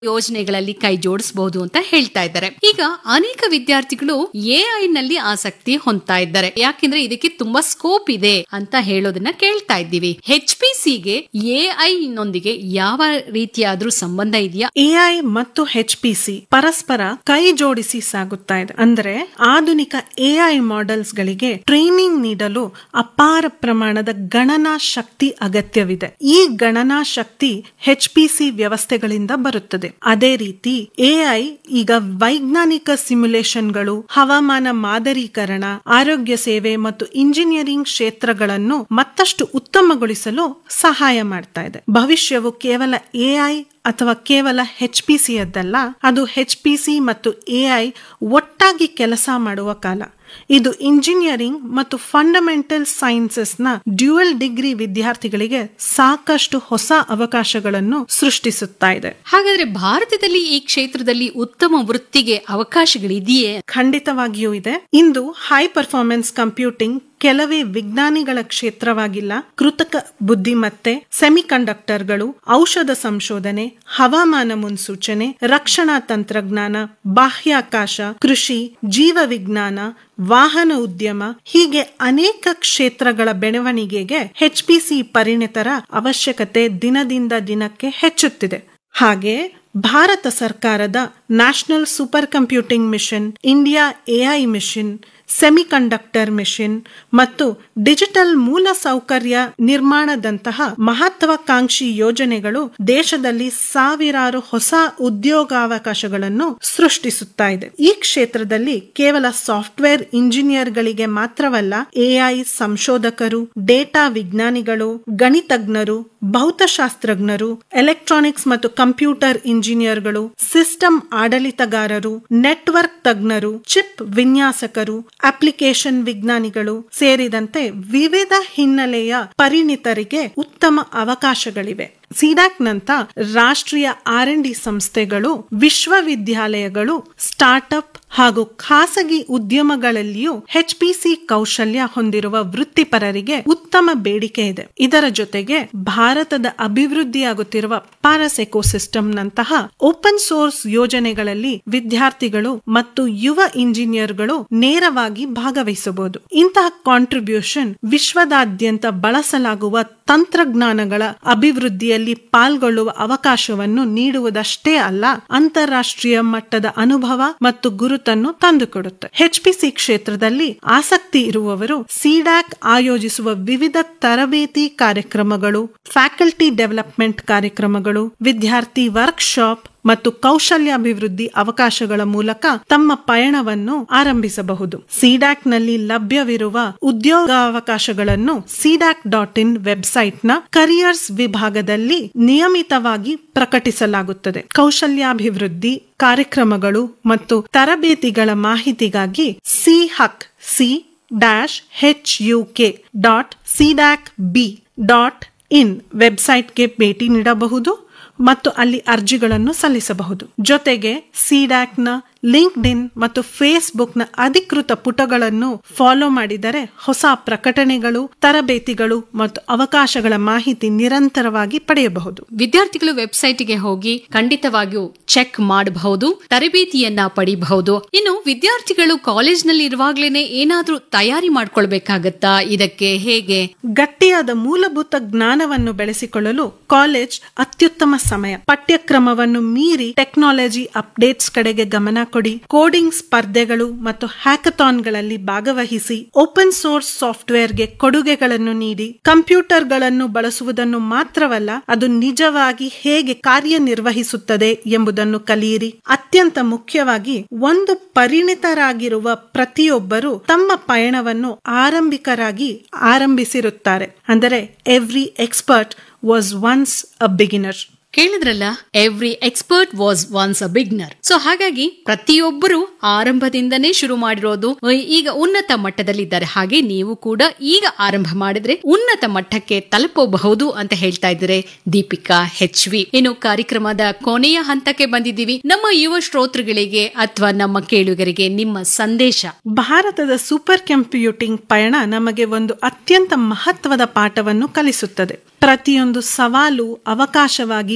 ಯೋಜನೆಗಳಲ್ಲಿ ಕೈ ಜೋಡಿಸಬಹುದು ಅಂತ ಹೇಳ್ತಾ ಇದ್ದಾರೆ ಈಗ ಅನೇಕ ವಿದ್ಯಾರ್ಥಿಗಳು ಎಐ ನಲ್ಲಿ ಆಸಕ್ತಿ ಹೊಂದ್ತಾ ಇದ್ದಾರೆ ಯಾಕೆಂದ್ರೆ ಇದಕ್ಕೆ ತುಂಬಾ ಸ್ಕೋಪ್ ಇದೆ ಅಂತ ಹೇಳೋದನ್ನ ಕೇಳ್ತಾ ಇದ್ದೀವಿ ಎಚ್ ಪಿ ಸಿಗೆ ಎಐ ನೊಂದಿಗೆ ಯಾವ ರೀತಿಯಾದ್ರೂ ಸಂಬಂಧ ಇದೆಯಾ ಎಐ ಮತ್ತು ಎಚ್ ಪಿ ಸಿ ಪರಸ್ಪರ ಕೈ ಜೋಡಿಸಿ ಸಾಗುತ್ತಾ ಇದೆ ಅಂದ್ರೆ ಆಧುನಿಕ ಎಐ ಮಾಡೆಲ್ಸ್ ಗಳಿಗೆ ಟ್ರೈನಿಂಗ್ ನೀಡಲು ಅಪಾರ ಪ್ರಮಾಣದ ಗಣನಾ ಶಕ್ತಿ ಅಗತ್ಯವಿದೆ ಈ ಗಣನಾ ಶಕ್ತಿ ಎಚ್ ಪಿ ಸಿ ವ್ಯವಸ್ಥೆಗಳಿಂದ ಬರುತ್ತದೆ ಅದೇ ರೀತಿ ಎಐ ಈಗ ವೈಜ್ಞಾನಿಕ ಸಿಮ್ಯುಲೇಷನ್ಗಳು ಹವಾಮಾನ ಮಾದರೀಕರಣ ಆರೋಗ್ಯ ಸೇವೆ ಮತ್ತು ಇಂಜಿನಿಯರಿಂಗ್ ಕ್ಷೇತ್ರಗಳನ್ನು ಮತ್ತಷ್ಟು ಉತ್ತಮಗೊಳಿಸಲು ಸಹಾಯ ಮಾಡ್ತಾ ಇದೆ ಭವಿಷ್ಯವು ಕೇವಲ ಎಐ ಅಥವಾ ಕೇವಲ ಹೆಚ್ ಪಿ ಸಿಯದ್ದಲ್ಲ ಅದು ಹೆಚ್ ಪಿ ಸಿ ಮತ್ತು ಎಐ ಒಟ್ಟಾಗಿ ಕೆಲಸ ಮಾಡುವ ಕಾಲ ಇದು ಇಂಜಿನಿಯರಿಂಗ್ ಮತ್ತು ಫಂಡಮೆಂಟಲ್ ಸೈನ್ಸಸ್ ನ ಡ್ಯುಯಲ್ ಡಿಗ್ರಿ ವಿದ್ಯಾರ್ಥಿಗಳಿಗೆ ಸಾಕಷ್ಟು ಹೊಸ ಅವಕಾಶಗಳನ್ನು ಸೃಷ್ಟಿಸುತ್ತಾ ಇದೆ ಹಾಗಾದ್ರೆ ಭಾರತದಲ್ಲಿ ಈ ಕ್ಷೇತ್ರದಲ್ಲಿ ಉತ್ತಮ ವೃತ್ತಿಗೆ ಅವಕಾಶಗಳಿದೆಯೇ ಖಂಡಿತವಾಗಿಯೂ ಇದೆ ಇಂದು ಹೈ ಪರ್ಫಾರ್ಮೆನ್ಸ್ ಕಂಪ್ಯೂಟಿಂಗ್ ಕೆಲವೇ ವಿಜ್ಞಾನಿಗಳ ಕ್ಷೇತ್ರವಾಗಿಲ್ಲ ಕೃತಕ ಬುದ್ಧಿಮತ್ತೆ ಸೆಮಿಕಂಡಕ್ಟರ್ಗಳು ಔಷಧ ಸಂಶೋಧನೆ ಹವಾಮಾನ ಮುನ್ಸೂಚನೆ ರಕ್ಷಣಾ ತಂತ್ರಜ್ಞಾನ ಬಾಹ್ಯಾಕಾಶ ಕೃಷಿ ಜೀವ ವಿಜ್ಞಾನ ವಾಹನ ಉದ್ಯಮ ಹೀಗೆ ಅನೇಕ ಕ್ಷೇತ್ರಗಳ ಬೆಳವಣಿಗೆಗೆ ಎಚ್ಪಿಸಿ ಪರಿಣಿತರ ಅವಶ್ಯಕತೆ ದಿನದಿಂದ ದಿನಕ್ಕೆ ಹೆಚ್ಚುತ್ತಿದೆ ಹಾಗೆ ಭಾರತ ಸರ್ಕಾರದ national super computing mission India AI mission semiconductor mission ಮತ್ತು ಡಿಜಿಟಲ್ ಮೂಲ ಸೌಕರ್ಯ ನಿರ್ಮಾಣದಂತಹ ಮಹತ್ವಾಕಾಂಕ್ಷಿ ಯೋಜನೆಗಳು ದೇಶದಲ್ಲಿ ಸಾವಿರಾರು ಹೊಸ ಉದ್ಯೋಗಾವಕಾಶಗಳನ್ನು ಸೃಷ್ಟಿಸುತ್ತಾ ಇದೆ ಈ ಕ್ಷೇತ್ರದಲ್ಲಿ ಕೇವಲ ಸಾಫ್ಟ್ವೇರ್ ಇಂಜಿನಿಯರ್ಗಳಿಗೆ ಮಾತ್ರವಲ್ಲ ಎಐ ಸಂಶೋಧಕರು ಡೇಟಾ ವಿಜ್ಞಾನಿಗಳು ಗಣಿತಜ್ಞರು ಭೌತಶಾಸ್ತ್ರಜ್ಞರು ಎಲೆಕ್ಟ್ರಾನಿಕ್ಸ್ ಮತ್ತು ಕಂಪ್ಯೂಟರ್ ಇಂಜಿನಿಯರ್ಗಳು ಸಿಸ್ಟಮ್ ಆಡಳಿತಗಾರರು ನೆಟ್ವರ್ಕ್ ತಜ್ಞರು ಚಿಪ್ ವಿನ್ಯಾಸಕರು ಅಪ್ಲಿಕೇಶನ್ ವಿಜ್ಞಾನಿಗಳು ಸೇರಿದಂತೆ ವಿವಿಧ ಹಿನ್ನೆಲೆಯ ಪರಿಣಿತರಿಗೆ ಉತ್ತಮ ಅವಕಾಶಗಳಿವೆ ಸಿಡಾಕ್ನಂತ ರಾಷ್ಟ್ರೀಯ ಆರ್ ಎನ್ ಡಿ ಸಂಸ್ಥೆಗಳು ವಿಶ್ವವಿದ್ಯಾಲಯಗಳು ಸ್ಟಾರ್ಟ್ಅಪ್ ಹಾಗೂ ಖಾಸಗಿ ಉದ್ಯಮಗಳಲ್ಲಿಯೂ ಎಚ್ಪಿಸಿ ಕೌಶಲ್ಯ ಹೊಂದಿರುವ ವೃತ್ತಿಪರರಿಗೆ ಉತ್ತಮ ಬೇಡಿಕೆ ಇದೆ ಇದರ ಜೊತೆಗೆ ಭಾರತದ ಅಭಿವೃದ್ಧಿಯಾಗುತ್ತಿರುವ ಪಾರಸ್ ಎಕೋಸಿಸ್ಟಂನಂತಹ ಓಪನ್ ಸೋರ್ಸ್ ಯೋಜನೆಗಳಲ್ಲಿ ವಿದ್ಯಾರ್ಥಿಗಳು ಮತ್ತು ಯುವ ಇಂಜಿನಿಯರ್ಗಳು ನೇರವಾಗಿ ಭಾಗವಹಿಸಬಹುದು ಇಂತಹ ಕಾಂಟ್ರಿಬ್ಯೂಷನ್ ವಿಶ್ವದಾದ್ಯಂತ ಬಳಸಲಾಗುವ ತಂತ್ರಜ್ಞಾನಗಳ ಅಭಿವೃದ್ಧಿಯಲ್ಲಿ ಪಾಲ್ಗೊಳ್ಳುವ ಅವಕಾಶವನ್ನು ನೀಡುವುದಷ್ಟೇ ಅಲ್ಲ ಅಂತಾರಾಷ್ಟ್ರೀಯ ಮಟ್ಟದ ಅನುಭವ ಮತ್ತು ಗುರುತನ್ನು ತಂದುಕೊಡುತ್ತೆ ಎಚ್ಪಿಸಿ ಕ್ಷೇತ್ರದಲ್ಲಿ ಆಸಕ್ತಿ ಇರುವವರು ಸಿಡ್ಯಾಕ್ ಆಯೋಜಿಸುವ ವಿವಿಧ ತರಬೇತಿ ಕಾರ್ಯಕ್ರಮಗಳು ಫ್ಯಾಕಲ್ಟಿ ಡೆವಲಪ್ಮೆಂಟ್ ಕಾರ್ಯಕ್ರಮಗಳು ವಿದ್ಯಾರ್ಥಿ ವರ್ಕ್ಶಾಪ್ ಮತ್ತು ಕೌಶಲ್ಯಾಭಿವೃದ್ಧಿ ಅವಕಾಶಗಳ ಮೂಲಕ ತಮ್ಮ ಪಯಣವನ್ನು ಆರಂಭಿಸಬಹುದು ಸಿಡ್ಯಾಕ್ ನಲ್ಲಿ ಲಭ್ಯವಿರುವ ಉದ್ಯೋಗಾವಕಾಶಗಳನ್ನು ಸಿಡ್ಯಾಕ್ ಡಾಟ್ ಇನ್ ವೆಬ್ಸೈಟ್ನ ಕರಿಯರ್ಸ್ ವಿಭಾಗದಲ್ಲಿ ನಿಯಮಿತವಾಗಿ ಪ್ರಕಟಿಸಲಾಗುತ್ತದೆ ಕೌಶಲ್ಯಾಭಿವೃದ್ಧಿ ಕಾರ್ಯಕ್ರಮಗಳು ಮತ್ತು ತರಬೇತಿಗಳ ಮಾಹಿತಿಗಾಗಿ C hack C dash H U K dot CDAC B dot in ವೆಬ್ಸೈಟ್ಗೆ ಭೇಟಿ ನೀಡಬಹುದು ಮತ್ತು ಅಲ್ಲಿ ಅರ್ಜಿಗಳನ್ನು ಸಲ್ಲಿಸಬಹುದು ಜೊತೆಗೆ ಸಿಡ್ಯಾಕ್ನ ಲಿಂಕ್ಡ್ ಇನ್ ಮತ್ತು ಫೇಸ್ಬುಕ್ನ ಅಧಿಕೃತ ಪುಟಗಳನ್ನು ಫಾಲೋ ಮಾಡಿದರೆ ಹೊಸ ಪ್ರಕಟಣೆಗಳು ತರಬೇತಿಗಳು ಮತ್ತು ಅವಕಾಶಗಳ ಮಾಹಿತಿ ನಿರಂತರವಾಗಿ ಪಡೆಯಬಹುದು ವಿದ್ಯಾರ್ಥಿಗಳು ವೆಬ್ಸೈಟ್ಗೆ ಹೋಗಿ ಖಂಡಿತವಾಗಿಯೂ ಚೆಕ್ ಮಾಡಬಹುದು ತರಬೇತಿಯನ್ನ ಪಡಿಬಹುದು ಇನ್ನು ವಿದ್ಯಾರ್ಥಿಗಳು ಕಾಲೇಜ್ನಲ್ಲಿ ಇರುವಾಗ್ಲೇನೆ ಏನಾದ್ರೂ ತಯಾರಿ ಮಾಡ್ಕೊಳ್ಬೇಕಾಗತ್ತಾ ಇದಕ್ಕೆ ಹೇಗೆ ಗಟ್ಟಿಯಾದ ಮೂಲಭೂತ ಜ್ಞಾನವನ್ನು ಬೆಳೆಸಿಕೊಳ್ಳಲು ಕಾಲೇಜ್ ಅತ್ಯುತ್ತಮ ಸಮಯ ಪಠ್ಯಕ್ರಮವನ್ನು ಮೀರಿ ಟೆಕ್ನಾಲಜಿ ಅಪ್ಡೇಟ್ಸ್ ಕಡೆಗೆ ಗಮನ ಕೊಡಿ ಕೋಡಿಂಗ್ ಸ್ಪರ್ಧೆಗಳು ಮತ್ತು ಹ್ಯಾಕಥಾನ್ಗಳಲ್ಲಿ ಭಾಗವಹಿಸಿ ಓಪನ್ ಸೋರ್ಸ್ ಸಾಫ್ಟ್ವೇರ್ಗೆ ಕೊಡುಗೆಗಳನ್ನು ನೀಡಿ ಕಂಪ್ಯೂಟರ್ಗಳನ್ನು ಬಳಸುವುದನ್ನು ಮಾತ್ರವಲ್ಲ ಅದು ನಿಜವಾಗಿ ಹೇಗೆ ಕಾರ್ಯನಿರ್ವಹಿಸುತ್ತದೆ ಎಂಬುದನ್ನು ಕಲಿಯಿರಿ ಅತ್ಯಂತ ಮುಖ್ಯವಾಗಿ ಒಂದು ಪರಿಣಿತರಾಗಿರುವ ಪ್ರತಿಯೊಬ್ಬರು ತಮ್ಮ ಪಯಣವನ್ನು ಆರಂಭಿಕರಾಗಿ ಆರಂಭಿಸಿರುತ್ತಾರೆ ಅಂದರೆ every expert was once a beginner ಕೇಳಿದ್ರಲ್ಲ every expert was once a beginner so ಹಾಗಾಗಿ ಪ್ರತಿಯೊಬ್ಬರು ಆರಂಭದಿಂದನೇ ಶುರು ಮಾಡಿರೋದು ಈಗ ಉನ್ನತ ಮಟ್ಟದಲ್ಲಿದ್ದಾರೆ ಹಾಗೆ ನೀವು ಕೂಡ ಈಗ ಆರಂಭ ಮಾಡಿದ್ರೆ ಉನ್ನತ ಮಟ್ಟಕ್ಕೆ ತಲುಪಬಹುದು ಅಂತ ಹೇಳ್ತಾ ಇದ್ದಾರೆ ದೀಪಿಕಾ ಹೆಚ್ ವಿ ಇನ್ನು ಕಾರ್ಯಕ್ರಮದ ಕೊನೆಯ ಹಂತಕ್ಕೆ ಬಂದಿದ್ದೀವಿ ನಮ್ಮ ಯುವ ಶ್ರೋತೃಗಳಿಗೆ ಅಥವಾ ನಮ್ಮ ಕೇಳುಗರಿಗೆ ನಿಮ್ಮ ಸಂದೇಶ ಭಾರತದ ಸೂಪರ್ ಕಂಪ್ಯೂಟಿಂಗ್ ಪಯಣ ನಮಗೆ ಒಂದು ಅತ್ಯಂತ ಮಹತ್ವದ ಪಾಠವನ್ನು ಕಲಿಸುತ್ತದೆ ಪ್ರತಿಯೊಂದು ಸವಾಲು ಅವಕಾಶವಾಗಿ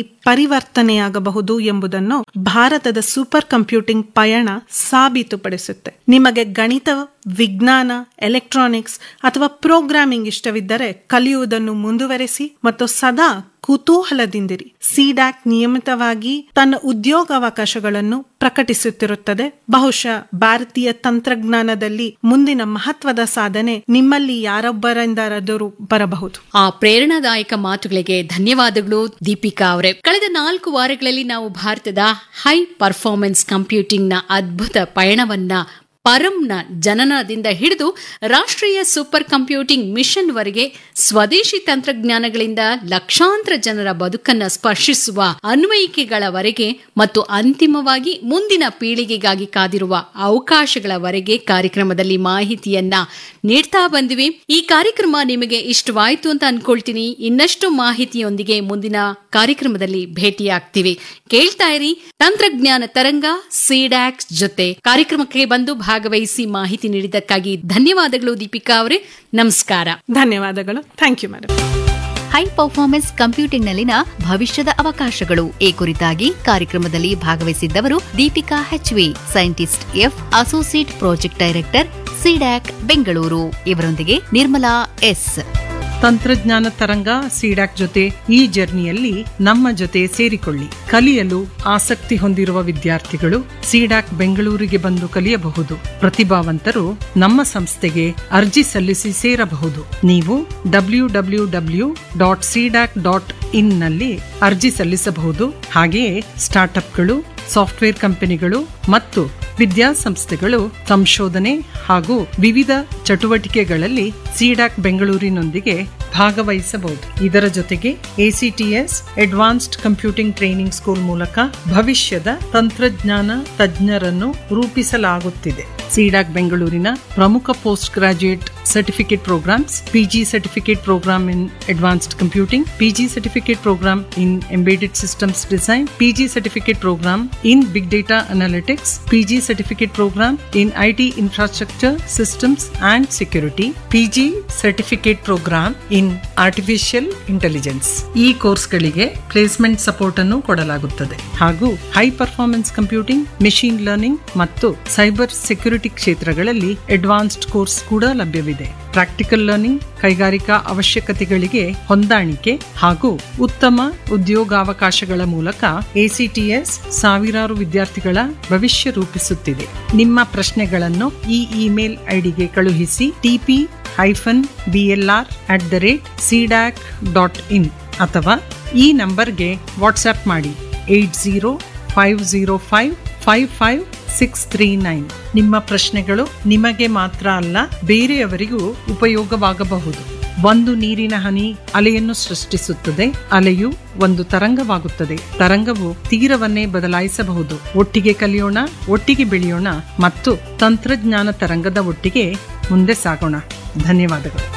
ಪರಿವರ್ತನೆಯಾಗಬಹುದು ಎಂಬುದನ್ನು ಭಾರತದ ಸೂಪರ್ ಕಂಪ್ಯೂಟಿಂಗ್ ಪಯಣ ಸಾಬೀತುಪಡಿಸುತ್ತೆ ನಿಮಗೆ ಗಣಿತ ವಿಜ್ಞಾನ ಎಲೆಕ್ಟ್ರಾನಿಕ್ಸ್ ಅಥವಾ ಪ್ರೋಗ್ರಾಮಿಂಗ್ ಇಷ್ಟವಿದ್ದರೆ ಕಲಿಯುವುದನ್ನು ಮುಂದುವರೆಸಿ ಮತ್ತು ಸದಾ ಕುತೂಹಲದಿಂದಿರಿ ಸಿಡ್ಯಾಕ್ ನಿಯಮಿತವಾಗಿ ತನ್ನ ಉದ್ಯೋಗಾವಕಾಶಗಳನ್ನು ಪ್ರಕಟಿಸುತ್ತಿರುತ್ತದೆ ಬಹುಶಃ ಭಾರತೀಯ ತಂತ್ರಜ್ಞಾನದಲ್ಲಿ ಮುಂದಿನ ಮಹತ್ವದ ಸಾಧನೆ ನಿಮ್ಮಲ್ಲಿ ಯಾರೊಬ್ಬರಿಂದಾದರೂ ಬರಬಹುದು ಆ ಪ್ರೇರಣಾದಾಯಕ ಮಾತುಗಳಿಗೆ ಧನ್ಯವಾದಗಳು ದೀಪಿಕಾ ಅವರೇ ಕಳೆದ ನಾಲ್ಕು ವಾರಗಳಲ್ಲಿ ನಾವು ಭಾರತದ ಹೈ ಪರ್ಫಾರ್ಮೆನ್ಸ್ ಕಂಪ್ಯೂಟಿಂಗ್ ನ ಅದ್ಭುತ ಪಯಣವನ್ನ ಪರಂನ ಜನನದಿಂದ ಹಿಡಿದು ರಾಷ್ಟ್ರೀಯ ಸೂಪರ್ ಕಂಪ್ಯೂಟಿಂಗ್ ಮಿಷನ್ ವರೆಗೆ ಸ್ವದೇಶಿ ತಂತ್ರಜ್ಞಾನಗಳಿಂದ ಲಕ್ಷಾಂತರ ಜನರ ಬದುಕನ್ನ ಸ್ಪರ್ಶಿಸುವ ಅನ್ವಯಿಕೆಗಳವರೆಗೆ ಮತ್ತು ಅಂತಿಮವಾಗಿ ಮುಂದಿನ ಪೀಳಿಗೆಗಾಗಿ ಕಾದಿರುವ ಅವಕಾಶಗಳವರೆಗೆ ಕಾರ್ಯಕ್ರಮದಲ್ಲಿ ಮಾಹಿತಿಯನ್ನ ನೀಡ್ತಾ ಬಂದಿವೆ ಈ ಕಾರ್ಯಕ್ರಮ ನಿಮಗೆ ಇಷ್ಟವಾಯಿತು ಅಂತ ಅನ್ಕೊಳ್ತೀನಿ ಇನ್ನಷ್ಟು ಮಾಹಿತಿಯೊಂದಿಗೆ ಮುಂದಿನ ಕಾರ್ಯಕ್ರಮದಲ್ಲಿ ಭೇಟಿಯಾಗ್ತೀವಿ ಕೇಳ್ತಾ ಇರಿ ತಂತ್ರಜ್ಞಾನ ತರಂಗ ಸಿಡ್ಯಾಕ್ಸ್ ಜೊತೆ ಕಾರ್ಯಕ್ರಮಕ್ಕೆ ಬಂದು ಭಾಗವಹಿಸಿ ಮಾಹಿತಿ ನೀಡಿದ್ದಕ್ಕಾಗಿ ಧನ್ಯವಾದಗಳು ದೀಪಿಕಾ ಅವರೇ ನಮಸ್ಕಾರ ಧನ್ಯವಾದಗಳು thank you madam high performance ಕಂಪ್ಯೂಟಿಂಗ್ನಲ್ಲಿನ ಭವಿಷ್ಯದ ಅವಕಾಶಗಳು ಈ ಕುರಿತಾಗಿ ಕಾರ್ಯಕ್ರಮದಲ್ಲಿ ಭಾಗವಹಿಸಿದ್ದವರು Deepika HV scientist F associate project director CDAC Bengaluru ಇವರೊಂದಿಗೆ ನಿರ್ಮಲಾ ಎಸ್ ತಂತ್ರಜ್ಞಾನ ತರಂಗ ಸಿಡಾಕ್ ಜೊತೆ ಈ ಜರ್ನಿಯಲ್ಲಿ ನಮ್ಮ ಜೊತೆ ಸೇರಿಕೊಳ್ಳಿ ಕಲಿಯಲು ಆಸಕ್ತಿ ಹೊಂದಿರುವ ವಿದ್ಯಾರ್ಥಿಗಳು ಸಿಡಾಕ್ ಬೆಂಗಳೂರಿಗೆ ಬಂದು ಕಲಿಯಬಹುದು ಪ್ರತಿಭಾವಂತರು ನಮ್ಮ ಸಂಸ್ಥೆಗೆ ಅರ್ಜಿ ಸಲ್ಲಿಸಿ ಸೇರಬಹುದು ನೀವು W W W dot CDAC dot in ನಲ್ಲಿ ಅರ್ಜಿ ಸಲ್ಲಿಸಬಹುದು ಹಾಗೆಯೇ ಸ್ಟಾರ್ಟ್ಅಪ್ಗಳು ಸಾಫ್ಟ್ವೇರ್ ಕಂಪನಿಗಳು ಮತ್ತು ವಿದ್ಯಾಸಂಸ್ಥೆಗಳು ಸಂಶೋಧನೆ ಹಾಗೂ ವಿವಿಧ ಚಟುವಟಿಕೆಗಳಲ್ಲಿ ಸಿಡಾಕ್ ಬೆಂಗಳೂರಿನೊಂದಿಗೆ ಭಾಗವಹಿಸಬಹುದು ಇದರ ಜೊತೆಗೆ ACTS advanced computing training school ಮೂಲಕ ಭವಿಷ್ಯದ ತಂತ್ರಜ್ಞಾನ ತಜ್ಞರನ್ನು ರೂಪಿಸಲಾಗುತ್ತಿದೆ ಸಿಡಾಕ್ ಬೆಂಗಳೂರಿನ ಪ್ರಮುಖ post graduate certificate programmes PG certificate programme in advanced computing PG certificate programme in embedded systems design PG certificate programme in big data analytics PG certificate programme in IT infrastructure systems and security PG certificate programme in artificial intelligence ಈ ಕೋರ್ಸ್ಗಳಿಗೆ placement support ಅನ್ನು ಕೊಡಲಾಗುತ್ತದೆ ಹಾಗೂ high performance computing machine learning ಮತ್ತು cyber security ಕ್ಷೇತ್ರಗಳಲ್ಲಿ advanced course ಕೂಡ ಲಭ್ಯವಿದೆ practical learning ಕೈಗಾರಿಕಾ ಅವಶ್ಯಕತೆಗಳಿಗೆ ಹೊಂದಾಣಿಕೆ ಹಾಗೂ ಉತ್ತಮ ಉದ್ಯೋಗಾವಕಾಶಗಳ ಮೂಲಕ ಎಸಿಟಿಎಸ್ ಸಾವಿರಾರು ವಿದ್ಯಾರ್ಥಿಗಳ ಭವಿಷ್ಯ ರೂಪಿಸುತ್ತಿದೆ ನಿಮ್ಮ ಪ್ರಶ್ನೆಗಳನ್ನು ಈ ಇಮೇಲ್ ಐಡಿಗೆ ಕಳುಹಿಸಿ TP hyphen BLR at the rate CDAC dot in ಅಥವಾ ಈ ನಂಬರ್ಗೆ ವಾಟ್ಸ್ಆಪ್ ಮಾಡಿ eight zero five zero five five five six three nine ನಿಮ್ಮ ಪ್ರಶ್ನೆಗಳು ನಿಮಗೆ ಮಾತ್ರ ಅಲ್ಲ ಬೇರೆಯವರಿಗೂ ಉಪಯೋಗವಾಗಬಹುದು ಒಂದು ನೀರಿನ ಹನಿ ಅಲೆಯನ್ನು ಸೃಷ್ಟಿಸುತ್ತದೆ ಅಲೆಯು ಒಂದು ತರಂಗವಾಗುತ್ತದೆ ತರಂಗವು ತೀರವನ್ನೇ ಬದಲಾಯಿಸಬಹುದು ಒಟ್ಟಿಗೆ ಕಲಿಯೋಣ ಒಟ್ಟಿಗೆ ಬೆಳೆಯೋಣ ಮತ್ತು ತಂತ್ರಜ್ಞಾನ ತರಂಗದ ಒಟ್ಟಿಗೆ ಮುಂದೆ ಸಾಗೋಣ ಧನ್ಯವಾದಗಳು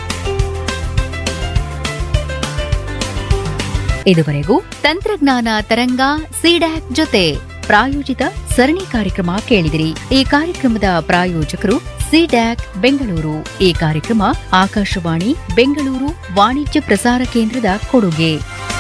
ಇದುವರೆಗೂ ತಂತ್ರಜ್ಞಾನ ತರಂಗ ಸಿಡ್ಯಾಕ್ ಜೊತೆ ಪ್ರಾಯೋಜಿತ ಸರಣಿ ಕಾರ್ಯಕ್ರಮ ಕೇಳಿದಿರಿ ಈ ಕಾರ್ಯಕ್ರಮದ ಪ್ರಾಯೋಜಕರು ಸಿಡ್ಯಾಕ್ ಬೆಂಗಳೂರು ಈ ಕಾರ್ಯಕ್ರಮ ಆಕಾಶವಾಣಿ ಬೆಂಗಳೂರು ವಾಣಿಜ್ಯ ಪ್ರಸಾರ ಕೇಂದ್ರದ ಕೊಡುಗೆ